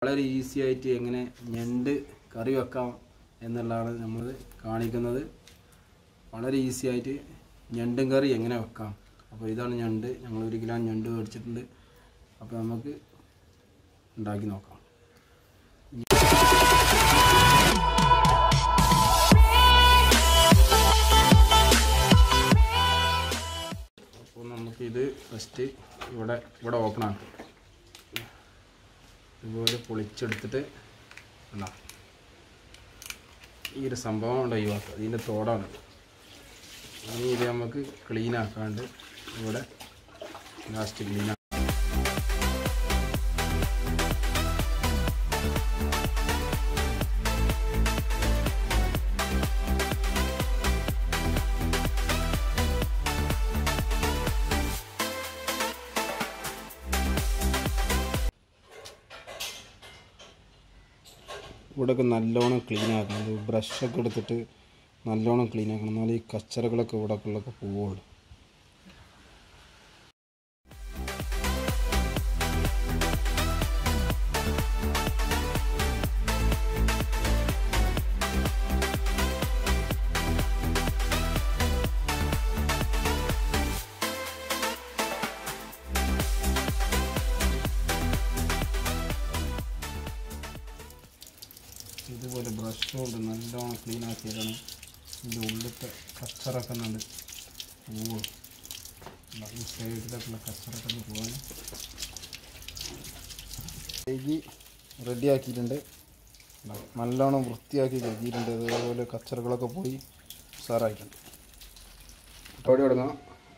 വളരെ ഈസി ആയിട്ട് എങ്ങനെ ഞണ്ട് കറി വെക്കാം എന്നുള്ളതാണ് നമ്മൾ കാണിക്കുന്നത് വളരെ ഈസി ആയിട്ട് ഞണ്ടും കറി എങ്ങനെ വെക്കാം അപ്പോൾ ഇതാണ് ഞണ്ട് ഞങ്ങൾ ഒരു കിലോ ഞണ്ട് മേടിച്ചിട്ടുണ്ട് അപ്പോൾ നമുക്ക് ഉണ്ടാക്കി നോക്കാം അപ്പോൾ നമുക്കിത് ഫസ്റ്റ് ഇവിടെ ഇവിടെ ഓപ്പൺ ആക്കാം ഇതുപോലെ പൊളിച്ചെടുത്തിട്ട് ഉണ്ടോ ഈ ഒരു സംഭവം ഉണ്ട് ഒഴിവാക്കുക ഇതിൻ്റെ തോടാണ് ഇനി ഇത് നമുക്ക് ക്ലീൻ ആക്കാണ്ട് ഇവിടെ ലാസ്റ്റ് ക്ലീൻ ഇവിടെയൊക്കെ നല്ലോണം ക്ലീൻ ആക്കണം ഇത് ബ്രഷൊക്കെ എടുത്തിട്ട് നല്ലോണം ക്ലീൻ ആക്കണം എന്നാലേ ഈ കച്ചറകളൊക്കെ ഇവിടെ ഉള്ളൊക്കെ പോവുള്ളൂ ഇതുപോലെ ബ്രഷ് കൊണ്ട് നല്ലോണം ക്ലീൻ ആക്കിയതാണ് ഇതിൻ്റെ ഉള്ളിലത്തെ കച്ചറൊക്കെ നല്ല പോവുള്ളൂ ഈ സൈഡിലൊക്കെയുള്ള കച്ചറൊക്കെ ഒന്ന് പോകാൻ കഴുകി റെഡിയാക്കിയിട്ടുണ്ട് നല്ലോണം വൃത്തിയാക്കി കഴുകിയിട്ടുണ്ട് അതേപോലെ കച്ചറകളൊക്കെ പോയി ഉഷാറായിട്ടുണ്ട് അവിടെ തുടങ്ങാം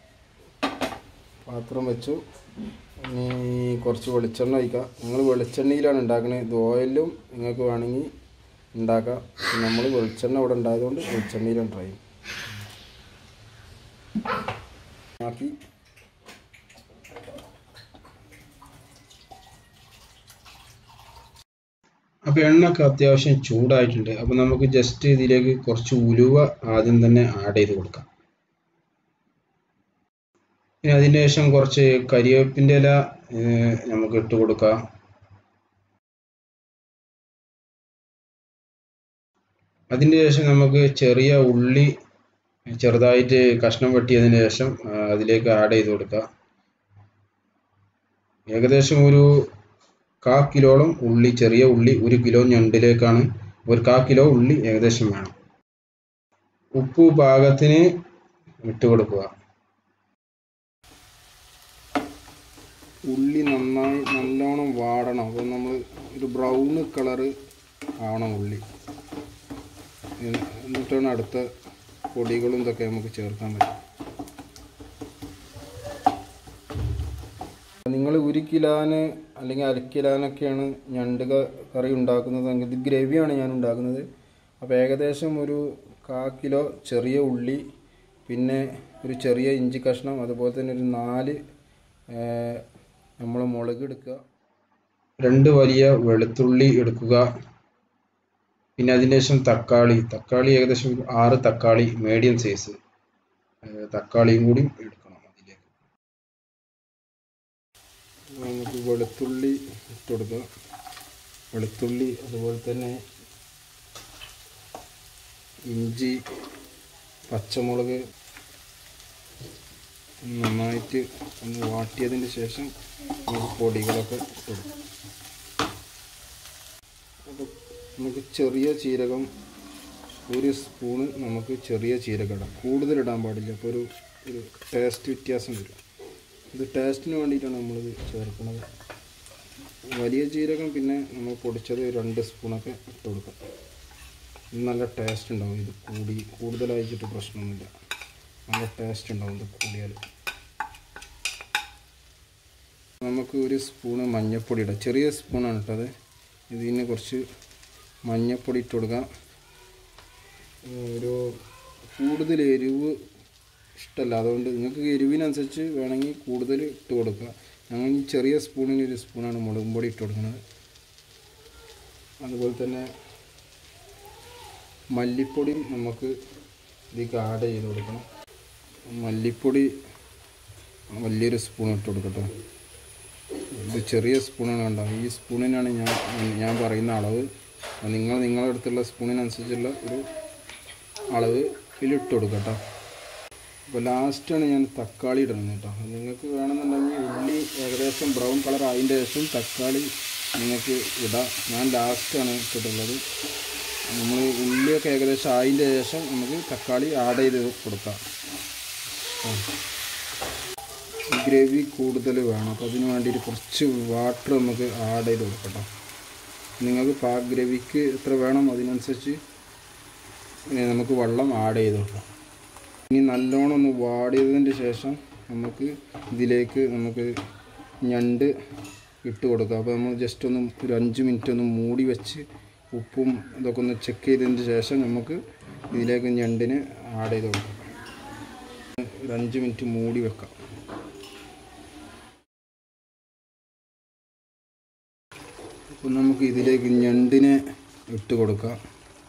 പാത്രം വെച്ചു ഇനി കുറച്ച് വെളിച്ചെണ്ണ ഒഴിക്കാം ഞങ്ങൾ വെളിച്ചെണ്ണയിലാണ് ഉണ്ടാക്കുന്നത് ഇത് ഓയിലും നിങ്ങൾക്ക് വേണമെങ്കിൽ ഉണ്ടാക്കാം നമ്മൾ വെളിച്ചെണ്ണ ഇവിടെ ഉണ്ടായതുകൊണ്ട് വെളിച്ചെണ്ണയിലാണ് ട്രൈ ചെയ്യും ആക്കി അപ്പോൾ എണ്ണയൊക്കെ അത്യാവശ്യം ചൂടായിട്ടുണ്ട് അപ്പോൾ നമുക്ക് ജസ്റ്റ് ഇതിലേക്ക് കുറച്ച് ഉലുവ ആദ്യം തന്നെ ആഡ് ചെയ്ത് കൊടുക്കാം പിന്നെ അതിന് ശേഷം കുറച്ച് കരിവേപ്പിൻ്റെ ഇല ഏഹ്, നമുക്ക് ഇട്ട് കൊടുക്കാം അതിന് ശേഷം നമുക്ക് ചെറിയ ഉള്ളി ചെറുതായിട്ട് കഷ്ണം വെട്ടിയതിന് ശേഷം ആ, അതിലേക്ക് ആഡ് ചെയ്ത് കൊടുക്കുക ഏകദേശം ഒരു കാ കിലോളം ഉള്ളി ചെറിയ ഉള്ളി ഒരു കിലോ ഞണ്ടിലേക്കാണ് ഒരു കാ കിലോ ഉള്ളി ഏകദേശം വേണം ഉപ്പ് പാകത്തിന് ഇട്ട് കൊടുക്കുക ഉള്ളി നന്നായി നല്ലോണം വാടണം അപ്പോൾ നമ്മൾ ഒരു ബ്രൗൺ കളറ് ആവണം ഉള്ളി എന്നി- എന്നിട്ടാണ് അടുത്ത പൊടികളും ഇതൊക്കെ നമുക്ക് ചേർക്കാൻ പറ്റും നിങ്ങൾ ഒരു കിലോന് അല്ലെങ്കിൽ അര കിലോനൊക്കെയാണ് ഞണ്ട് ക- കറി ഉണ്ടാക്കുന്നതെങ്കിൽ ഇത് ഗ്രവിയാണ് ഞാൻ ഉണ്ടാക്കുന്നത് അപ്പോൾ ഏകദേശം ഒരു കാ കിലോ ചെറിയ ഉള്ളി പിന്നെ ഒരു ചെറിയ ഇഞ്ചി കഷ്ണം അതുപോലെ തന്നെ ഒരു നാല് നമ്മൾ മുളക് എടുക്കുക രണ്ട് വലിയ വെളുത്തുള്ളി എടുക്കുക പിന്നെ അതിന് ശേഷം തക്കാളി തക്കാളി ഏകദേശം ഒരു ആറ് തക്കാളി മീഡിയം സൈസ് തക്കാളിയും കൂടി എടുക്കണം അതിലേക്ക് നമുക്ക് വെളുത്തുള്ളി ഇട്ട് കൊടുക്കുക വെളുത്തുള്ളി അതുപോലെ തന്നെ ഇഞ്ചി പച്ചമുളക് നന്നായിട്ട് ഒന്ന് വാട്ടിയതിന് ശേഷം നമുക്ക് പൊടികളൊക്കെ ഇട്ട് കൊടുക്കാം അപ്പോൾ നമുക്ക് ചെറിയ ജീരകം ഒരു സ്പൂണ് നമുക്ക് ചെറിയ ജീരകം ഇടാം കൂടുതൽ ഇടാൻ പാടില്ല അപ്പോൾ ഒരു ഒരു ടേസ്റ്റ് വ്യത്യാസം വരും ഇത് ടേസ്റ്റിന് വേണ്ടിയിട്ടാണ് നമ്മളിത് ചേർക്കുന്നത് വലിയ ജീരകം പിന്നെ നമ്മൾ പൊടിച്ചത് രണ്ട് സ്പൂണൊക്കെ ഇട്ട് കൊടുക്കാം ഇത് നല്ല ടേസ്റ്റ് ഉണ്ടാവും ഇത് കൂടി കൂടുതലായിട്ട് പ്രശ്നമൊന്നുമില്ല നല്ല ടേസ്റ്റ് ഉണ്ടാവും ഇത് കൂടിയാൽ നമുക്ക് ഒരു സ്പൂണ് മഞ്ഞൾപ്പൊടി ഇടാം ചെറിയ സ്പൂണാണ് ഇട്ടത് ഇതിന് കുറച്ച് മഞ്ഞൾപ്പൊടി ഇട്ട് കൊടുക്കാം ഒരു കൂടുതൽ എരിവ് ഇഷ്ടമല്ല അതുകൊണ്ട് നിങ്ങൾക്ക് എരിവിനനുസരിച്ച് വേണമെങ്കിൽ കൂടുതൽ ഇട്ട് കൊടുക്കുക ഞങ്ങൾ ഈ ചെറിയ സ്പൂണിന് ഒരു സ്പൂണാണ് മുളകും പൊടി ഇട്ട് കൊടുക്കുന്നത് അതുപോലെ തന്നെ മല്ലിപ്പൊടിയും നമുക്ക് ഇതിലേക്ക് ആഡ് ചെയ്ത് കൊടുക്കണം മല്ലിപ്പൊടി വലിയൊരു സ്പൂൺ ഇട്ട് കൊടുക്കട്ടെ ഇത് ചെറിയ സ്പൂണാണ് കണ്ടോ ഈ സ്പൂണിനാണ് ഞാൻ ഞാൻ പറയുന്ന അളവ് അപ്പോൾ നിങ്ങൾ നിങ്ങളുടെ അടുത്തുള്ള സ്പൂണിനനുസരിച്ചുള്ള ഒരു അളവ് ഇതിലിട്ട് കൊടുക്കുക കേട്ടോ അപ്പോൾ ലാസ്റ്റാണ് ഞാൻ തക്കാളി ഇടുന്നത് കേട്ടോ അത് നിങ്ങൾക്ക് വേണമെന്നുണ്ടെങ്കിൽ ഉള്ളി ഏകദേശം ബ്രൗൺ കളർ ആയതിൻ്റെ ശേഷം തക്കാളി നിങ്ങൾക്ക് ഇടാം ഞാൻ ലാസ്റ്റാണ് ഇട്ടിട്ടുള്ളത് നമ്മൾ ഉള്ളിയൊക്കെ ഏകദേശം ആയതിൻ്റെ ശേഷം നമുക്ക് തക്കാളി ആഡ് ചെയ്ത് കൊടുക്കാം ഗ്രേവി കൂടുതൽ വേണം അപ്പോൾ അതിന് വേണ്ടിയിട്ട് കുറച്ച് വാട്ടർ നമുക്ക് ആഡ് ചെയ്ത് കൊടുക്കട്ടോ നിങ്ങൾക്ക് പാ ഗ്രേവിക്ക് എത്ര വേണം അതിനനുസരിച്ച് ഏ, നമുക്ക് വെള്ളം ആഡ് ചെയ്ത് കൊടുക്കാം ഇനി നല്ലോണം ഒന്ന് വാടിയതിൻ്റെ ശേഷം നമുക്ക് ഇതിലേക്ക് നമുക്ക് ഞണ്ട് ഇട്ട് കൊടുക്കാം അപ്പോൾ നമ്മൾ ജസ്റ്റ് ഒന്ന് ഒരു അഞ്ച് മിനിറ്റ് ഒന്ന് മൂടി വെച്ച് ഉപ്പും ഇതൊക്കെ ഒന്ന് ചെക്ക് ചെയ്തതിന് ശേഷം നമുക്ക് ഇതിലേക്ക് ഞണ്ടിന് ആഡ് ചെയ്ത് കൊടുക്കാം ഒരു അഞ്ച് മിനിറ്റ് മൂടി വെക്കാം അപ്പോൾ നമുക്ക് ഇതിലേക്ക് ഞണ്ടിനെ ഇട്ട് കൊടുക്കാം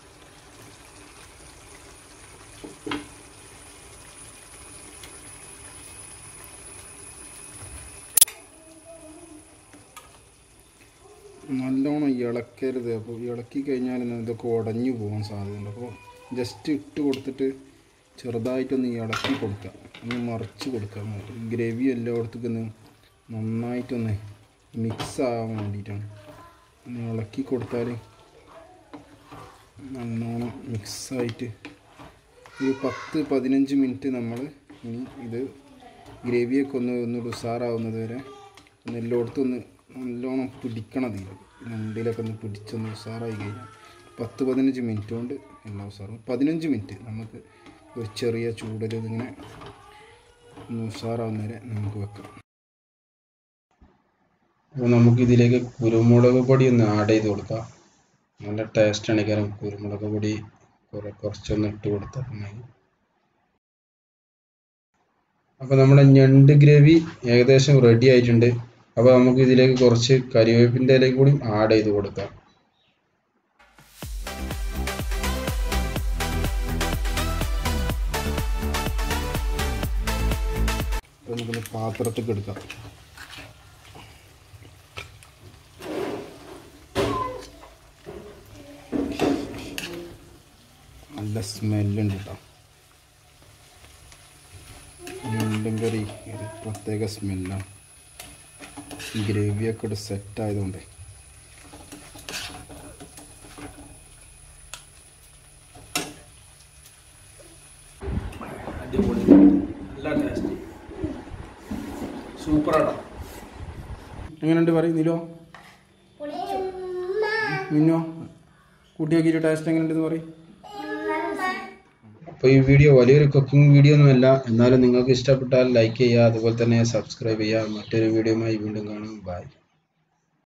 നല്ലോണം ഇളക്കരുത് അപ്പോൾ ഇളക്കി കഴിഞ്ഞാൽ ഇതൊക്കെ ഉടഞ്ഞു പോകാൻ സാധ്യതയുണ്ട് അപ്പോൾ ജസ്റ്റ് ഇട്ട് കൊടുത്തിട്ട് ചെറുതായിട്ടൊന്ന് ഇളക്കി കൊടുക്കുക ഒന്ന് മറിച്ച് കൊടുക്കുക ഗ്രേവി എല്ലായിടത്തേക്കും ഒന്ന് നന്നായിട്ടൊന്ന് മിക്സ് ആവാൻ വേണ്ടിയിട്ടാണ് ഒന്ന് ഇളക്കി കൊടുത്താൽ നല്ലോണം മിക്സായിട്ട് ഒരു പത്ത് പതിനഞ്ച് മിനിറ്റ് നമ്മൾ ഇനി ഇത് ഗ്രേവിയൊക്കെ ഒന്ന് ഒന്നുകൂടി ഉസാറാവുന്നത് വരെ ഒന്ന് എല്ലായിടത്തും ഒന്ന് നല്ലോണം പിടിക്കണം ഇതിൽ രണ്ടിലൊക്കെ ഒന്ന് പിടിച്ചൊന്ന് ഉസാറായി കഴിഞ്ഞാൽ പത്ത് പതിനഞ്ച് മിനിറ്റ് കൊണ്ട് എല്ലാം ഉസാറും പതിനഞ്ച് മിനിറ്റ് നമുക്ക് ഒരു ചെറിയ ചൂടിൽ ഇതിങ്ങനെ ഒന്ന് ഉസാറാവുന്ന വരെ നമുക്ക് വെക്കാം അപ്പോൾ നമുക്ക് ഇതിലേക്ക് കുരുമുളക് പൊടി ഒന്ന് ആഡ് ചെയ്ത് കൊടുക്കാം നല്ല ടേസ്റ്റാണ് കാരണം കുരുമുളക് പൊടി കുറെ കുറച്ചൊന്ന് ഇട്ട് കൊടുത്തിട്ടുണ്ടെങ്കിൽ അപ്പോൾ നമ്മുടെ ഞണ്ട് ഗ്രേവി ഏകദേശം റെഡി ആയിട്ടുണ്ട് അപ്പോൾ നമുക്ക് ഇതിലേക്ക് കുറച്ച് കരിവേപ്പിൻ്റെ ഇലയും കൂടി ആഡ് ചെയ്ത് കൊടുക്കാം അപ്പോൾ നമുക്കൊന്ന് പാത്രത്തേക്ക് എടുക്കാം നല്ല സ്മെല്ലുണ്ട് കേട്ടോ ഞണ്ടും കറി ഒരു പ്രത്യേക സ്മെല്ലാണ് ഗ്രേവിയൊക്കെ ഇവിടെ സെറ്റ് ആയതുകൊണ്ട് അടിപൊളി നല്ല ടേസ്റ്റ് സൂപ്പറാടാ എങ്ങനെയുണ്ട് പറയും നിലോ മിന്നോ കൂട്ടി നോക്കിയിട്ട് ടേസ്റ്റ് എങ്ങനെയുണ്ടെന്ന് പറയും അപ്പോൾ ഈ വീഡിയോ വലിയൊരു കുക്കിംഗ് വീഡിയോ ഒന്നുമല്ല എന്നാലും നിങ്ങൾക്ക് ഇഷ്ടപ്പെട്ടാൽ ലൈക്ക് ചെയ്യുക അതുപോലെ തന്നെ സബ്സ്ക്രൈബ് ചെയ്യുക മറ്റൊരു വീഡിയോയുമായി വീണ്ടും കാണാം ബൈ